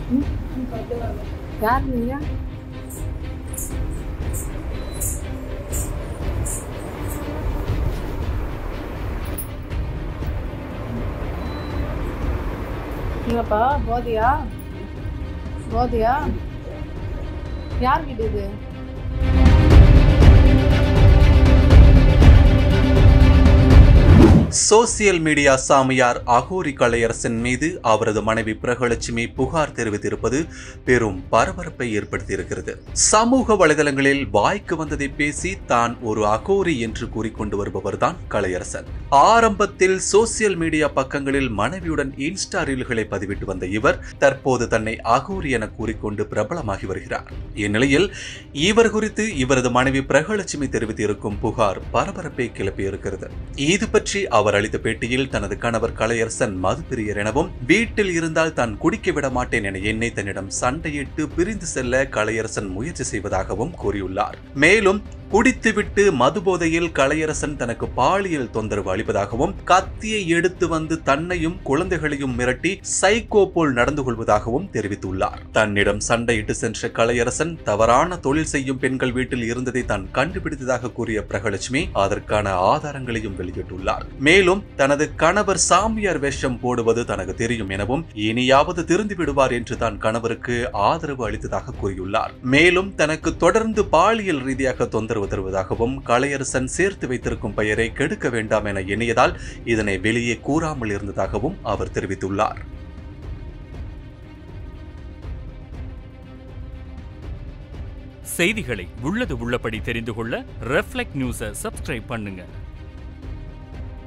யார் நீங்க என்னப்பா போதியா போதியா யார் வீடு இது சோசியல் மீடியா சாமியார் அகோரி கலையரசன் மீது அவரது மனைவி பிரகலட்சுமி புகார் தெரிவித்திருப்பது பெரும் பரபரப்பை ஏற்படுத்தியிருக்கிறது சமூக வலைதளங்களில் வாய்க்கு வந்ததை பேசி தான் ஒரு அகோரி என்று கூறிக்கொண்டு வருபவர்தான் கலையரசன் ஆரம்பத்தில் சோசியல் மீடியா பக்கங்களில் மனைவியுடன் இன்ஸ்டா ரீல்களை பதிவிட்டு வந்த இவர் தற்போது தன்னை அகோரி என கூறிக்கொண்டு பிரபலமாகி வருகிறார் இந்நிலையில் இவர் குறித்து இவரது மனைவி பிரகலட்சுமி தெரிவித்திருக்கும் புகார் பரபரப்பை கிளப்பியிருக்கிறது இது பற்றி அவர் அளித்த பேட்டியில் தனது கணவர் கலையரசன் மதுப்பிரியர் எனவும் வீட்டில் இருந்தால் தான் குடிக்க விட மாட்டேன் என எண்ணி தன்னிடம் சண்டையிட்டு பிரிந்து செல்ல கலையரசன் முயற்சி செய்வதாகவும் கூறியுள்ளார் மேலும் குடித்துவிட்டு மதுபோதையில் கலையரசன் தனக்கு பாலியல் தொந்தரவு அளிப்பதாகவும் கத்தியை எடுத்து வந்து தன்னையும் குழந்தைகளையும் மிரட்டி சைக்கோ போல் நடந்து கொள்வதாகவும் தெரிவித்துள்ளார் தன்னிடம் சண்டையிட்டு சென்ற கலையரசன் தவறான தொழில் செய்யும் பெண்கள் வீட்டில் இருந்ததை தான் கண்டுபிடித்ததாக கூறிய பிரகலட்சுமி அதற்கான ஆதாரங்களையும் வெளியிட்டுள்ளார் மேலும் தனது கணவர் சாமியார் வேஷம் போடுவது தனக்கு தெரியும் எனவும் இனியாவது திருந்து விடுவார் என்று தான் கணவருக்கு ஆதரவு அளித்ததாக கூறியுள்ளார் மேலும் தனக்கு தொடர்ந்து பாலியல் ரீதியாக தொந்தரவு தருவதாகவும் கலையரசன் சேர்த்து வைத்திருக்கும் பெயரை கெடுக்க வேண்டாம் என எண்ணியதால் இதனை வெளியே கூறாமல் இருந்ததாகவும் அவர் தெரிவித்துள்ளார் செய்திகளை உள்ளது உள்ளபடி தெரிந்து கொள்ள ரெஃப்ளெக்ட் நியூஸை சப்ஸ்கிரைப் பண்ணுங்க